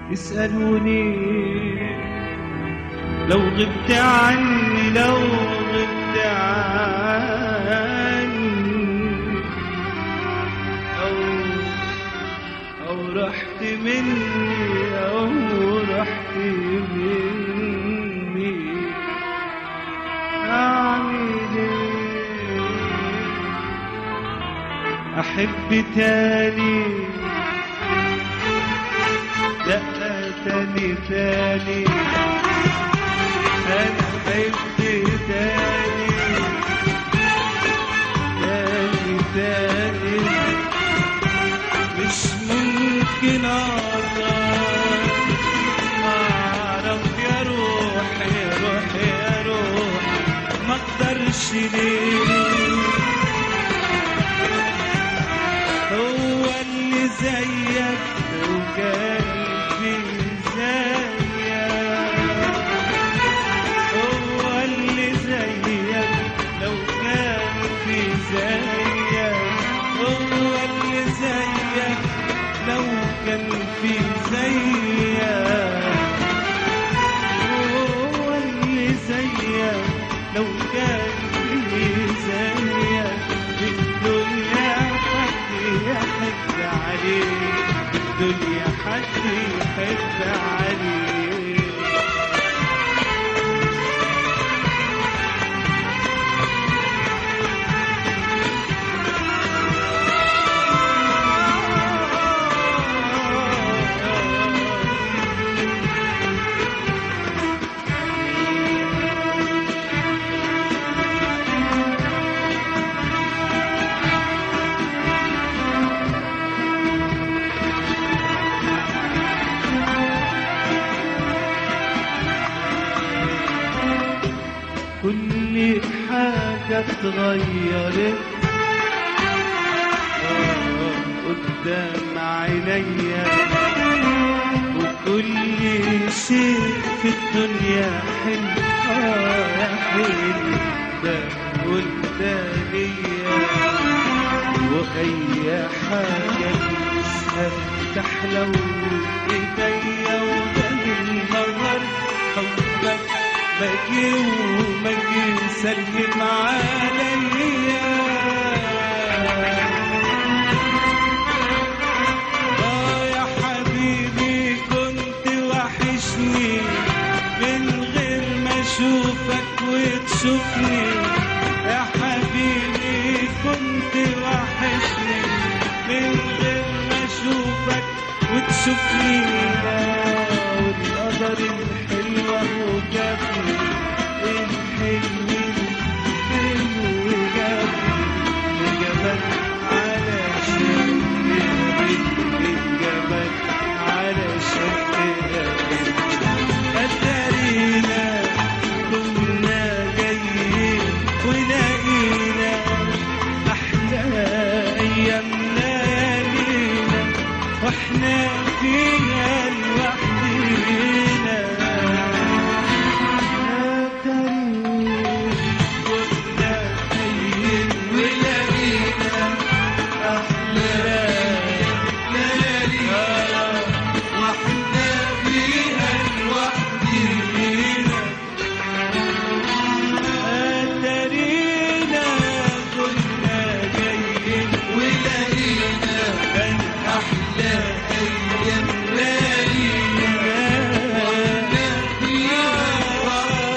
يسألوني لو غبت عني لو غبت عني أو أو رحت مني أو رحت مني أعمل إيه أحب تاني لا تاني تاني أنا أحب تاني تاني تاني مش ممكن أقدر أعرف يا روح يا روح يا روح ما أقدرش ليه هو اللي زيك وقلبي زيك هو اللي زيك لو كان في زيك هو اللي زيك لو كان في زيك هو اللي زيك لو كان في زيك في الدنيا حد يحب عليك في الدنيا حد يحب عليك كل حاجة اتغيرت آه، قدام عينيا وكل شيء في الدنيا حلو آه يا حلو ده قداميا وأي حاجة نفسها تحلو إيديا وده النهار حبك باجي وماجي سلم عليا آه يا حبيبي كنت وحشني من غير ما اشوفك وتشوفني يا حبيبي كنت وحشني من غير ما اشوفك وتشوفني آه والقدر الحلوة وجابني الحلو الحلو جابني وجابك على شكل الجبل على شكل أتارينا كنا جايين ولقينا أحلى أيامنا لينا واحنا فيها لوحدينا أتارينا كنا جايين ولقينا أحلى ليالينا واحنا فيها لوحدينا أتارينا كنا جايين ولقينا كان أحلى أيام ليالينا واحنا فيها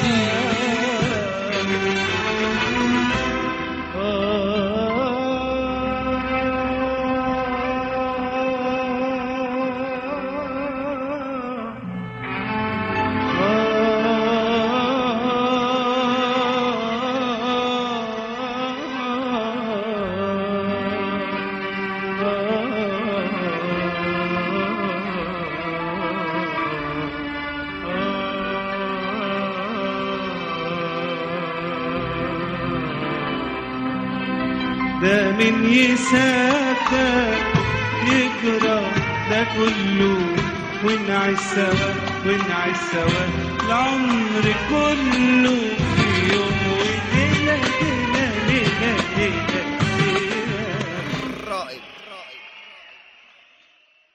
ده من يسافر يجرى ده كله ونعيش سوا ونعيش سوا العمر كله